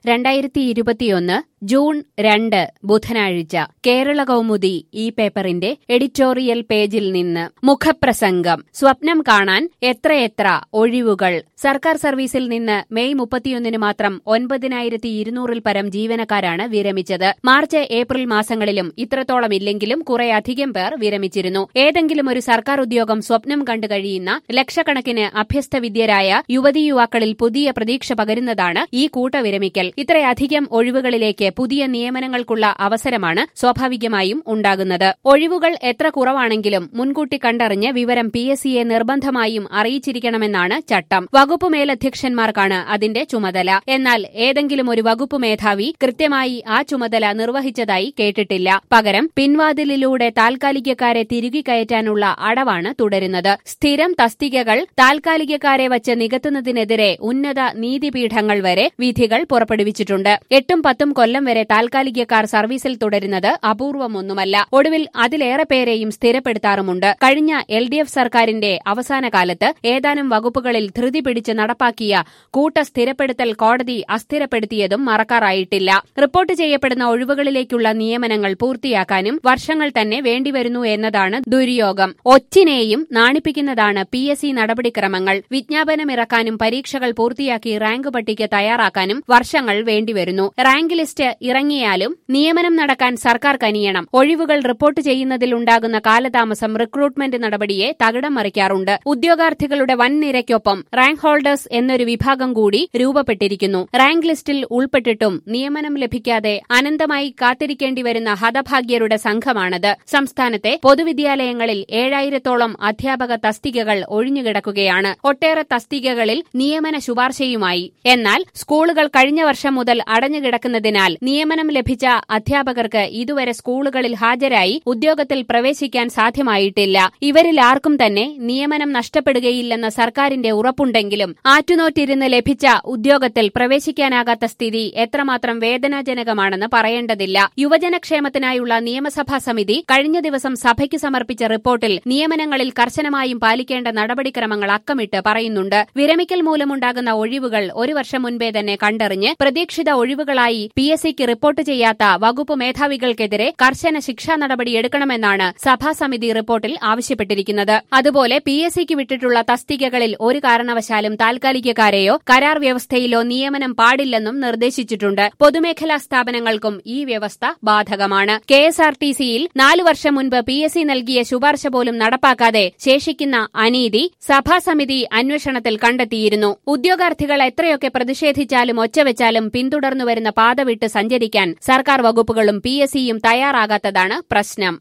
രണ്ടായിരത്തി ഇരുപത്തിയൊന്ന് ജൂൺ രണ്ട് ബുധനാഴ്ച കേരള കൗമുദി ഈ പേപ്പറിന്റെ എഡിറ്റോറിയൽ പേജിൽ നിന്ന് മുഖപ്രസംഗം സ്വപ്നം കാണാൻ എത്രയെത്ര ഒഴിവുകൾ സർക്കാർ സർവീസിൽ നിന്ന് മെയ് മുപ്പത്തിയൊന്നിന് മാത്രം ഒൻപതിനായിരത്തി ഇരുന്നൂറിൽ പരം ജീവനക്കാരാണ് വിരമിച്ചത് മാർച്ച് ഏപ്രിൽ മാസങ്ങളിലും ഇത്രത്തോളം ഇല്ലെങ്കിലും കുറേയധികം പേർ വിരമിച്ചിരുന്നു ഏതെങ്കിലും ഒരു സർക്കാർ ഉദ്യോഗം സ്വപ്നം കണ്ടു കഴിയുന്ന ലക്ഷക്കണക്കിന് അഭ്യസ്തവിദ്യരായ യുവതീ യുവാക്കളിൽ പുതിയ പ്രതീക്ഷ പകരുന്നതാണ് ഈ കൂട്ടവിരമിക്കൽ ഇത്രയധികം ഒഴിവുകളിലേക്ക് പുതിയ നിയമനങ്ങൾക്കുള്ള അവസരമാണ് സ്വാഭാവികമായും ഉണ്ടാകുന്നത് ഒഴിവുകൾ എത്ര കുറവാണെങ്കിലും മുൻകൂട്ടി കണ്ടറിഞ്ഞ് വിവരം പി എസ് സിയെ നിർബന്ധമായും അറിയിച്ചിരിക്കണമെന്നാണ് ചട്ടം വകുപ്പ് മേലധ്യക്ഷന്മാർക്കാണ് അതിന്റെ ചുമതല എന്നാൽ ഏതെങ്കിലും ഒരു വകുപ്പ് മേധാവി കൃത്യമായി ആ ചുമതല നിർവഹിച്ചതായി കേട്ടിട്ടില്ല പകരം പിൻവാതിലിലൂടെ താൽക്കാലികക്കാരെ തിരുകി കയറ്റാനുള്ള അടവാണ് തുടരുന്നത് സ്ഥിരം തസ്തികകൾ താൽക്കാലികക്കാരെ വച്ച് നികത്തുന്നതിനെതിരെ ഉന്നത നീതിപീഠങ്ങൾ വരെ വിധികൾ പുറപ്പെടുവിച്ചിട്ടുണ്ട് എട്ടും പത്തും കൊല്ലം വരെ താൽക്കാലികക്കാർ സർവീസിൽ തുടരുന്നത് അപൂർവമൊന്നുമല്ല ഒടുവിൽ അതിലേറെ പേരെയും സ്ഥിരപ്പെടുത്താറുമുണ്ട് കഴിഞ്ഞ എൽ ഡി എഫ് സർക്കാരിന്റെ അവസാന കാലത്ത് ഏതാനും വകുപ്പുകളിൽ ധൃതി പിടിച്ച് നടപ്പാക്കിയ കൂട്ട സ്ഥിരപ്പെടുത്തൽ കോടതി അസ്ഥിരപ്പെടുത്തിയതും മറക്കാറായിട്ടില്ല റിപ്പോർട്ട് ചെയ്യപ്പെടുന്ന ഒഴിവുകളിലേക്കുള്ള നിയമനങ്ങൾ പൂർത്തിയാക്കാനും വർഷങ്ങൾ തന്നെ വേണ്ടിവരുന്നു എന്നതാണ് ദുര്യോഗം ഒച്ചിനെയും നാണിപ്പിക്കുന്നതാണ് പി എസ് സി നടപടിക്രമങ്ങൾ വിജ്ഞാപനമിറക്കാനും പരീക്ഷകൾ പൂർത്തിയാക്കി റാങ്ക് പട്ടിക തയ്യാറാക്കാനും വർഷങ്ങൾ വേണ്ടിവരുന്നു റാങ്ക് ലിസ്റ്റ് ഇറങ്ങിയാലും നിയമനം നടക്കാൻ സർക്കാർ കനിയണം ഒഴിവുകൾ റിപ്പോർട്ട് ചെയ്യുന്നതിലുണ്ടാകുന്ന കാലതാമസം റിക്രൂട്ട്മെന്റ് നടപടിയെ തകിടം മറിക്കാറുണ്ട് ഉദ്യോഗാർത്ഥികളുടെ വൻ നിരയ്ക്കൊപ്പം റാങ്ക് ഹോൾഡേഴ്സ് എന്നൊരു വിഭാഗം കൂടി രൂപപ്പെട്ടിരിക്കുന്നു റാങ്ക് ലിസ്റ്റിൽ ഉൾപ്പെട്ടിട്ടും നിയമനം ലഭിക്കാതെ അനന്തമായി കാത്തിരിക്കേണ്ടി വരുന്ന ഹതഭാഗ്യരുടെ സംഘമാണത് സംസ്ഥാനത്തെ പൊതുവിദ്യാലയങ്ങളിൽ ഏഴായിരത്തോളം അധ്യാപക തസ്തികകൾ ഒഴിഞ്ഞുകിടക്കുകയാണ് ഒട്ടേറെ തസ്തികകളിൽ നിയമന ശുപാർശയുമായി എന്നാൽ സ്കൂളുകൾ കഴിഞ്ഞ വർഷം മുതൽ അടഞ്ഞുകിടക്കുന്നതിനാൽ നിയമനം ലഭിച്ച അധ്യാപകർക്ക് ഇതുവരെ സ്കൂളുകളിൽ ഹാജരായി ഉദ്യോഗത്തിൽ പ്രവേശിക്കാൻ സാധ്യമായിട്ടില്ല ഇവരിൽ ആർക്കും തന്നെ നിയമനം നഷ്ടപ്പെടുകയില്ലെന്ന സർക്കാരിന്റെ ഉറപ്പുണ്ടെങ്കിലും ആറ്റുനോറ്റിരുന്ന് ലഭിച്ച ഉദ്യോഗത്തിൽ പ്രവേശിക്കാനാകാത്ത സ്ഥിതി എത്രമാത്രം വേദനാജനകമാണെന്ന് പറയേണ്ടതില്ല യുവജനക്ഷേമത്തിനായുള്ള നിയമസഭാ സമിതി കഴിഞ്ഞ ദിവസം സഭയ്ക്ക് സമർപ്പിച്ച റിപ്പോർട്ടിൽ നിയമനങ്ങളിൽ കർശനമായും പാലിക്കേണ്ട നടപടിക്രമങ്ങൾ അക്കമിട്ട് പറയുന്നുണ്ട് വിരമിക്കൽ മൂലമുണ്ടാകുന്ന ഒഴിവുകൾ ഒരു വർഷം മുൻപേ തന്നെ കണ്ടറിഞ്ഞ് പ്രതീക്ഷിത ഒഴിവുകളായി പി എസ് സിക്ക് റിപ്പോർട്ട് ചെയ്യാത്ത വകുപ്പ് മേധാവികൾക്കെതിരെ കർശന ശിക്ഷാ നടപടി എടുക്കണമെന്നാണ് സഭാസമിതി റിപ്പോർട്ടിൽ ആവശ്യപ്പെട്ടിരിക്കുന്നത് അതുപോലെ പി എസ് സിക്ക് വിട്ടിട്ടുള്ള തസ്തികകളിൽ ഒരു കാരണവശാലും താൽക്കാലികക്കാരെയോ കരാർ വ്യവസ്ഥയിലോ നിയമനം പാടില്ലെന്നും നിർദ്ദേശിച്ചിട്ടുണ്ട് പൊതുമേഖലാ സ്ഥാപനങ്ങൾക്കും ഈ വ്യവസ്ഥ ബാധകമാണ് കെ എസ് ആർ ടി സിയിൽ നാലു വർഷം മുൻപ് പി എസ് സി നൽകിയ ശുപാർശ പോലും നടപ്പാക്കാതെ ശേഷിക്കുന്ന അനീതി സഭാസമിതി അന്വേഷണത്തിൽ കണ്ടെത്തിയിരുന്നു ഉദ്യോഗാർത്ഥികൾ എത്രയൊക്കെ പ്രതിഷേധിച്ചാലും ഒച്ചവെച്ചാലും പിന്തുടർന്നുവരുന്ന പാത വിട്ട് സഞ്ചരിക്കാൻ സർക്കാർ വകുപ്പുകളും പി എസ് സിയും തയ്യാറാകാത്തതാണ് പ്രശ്നം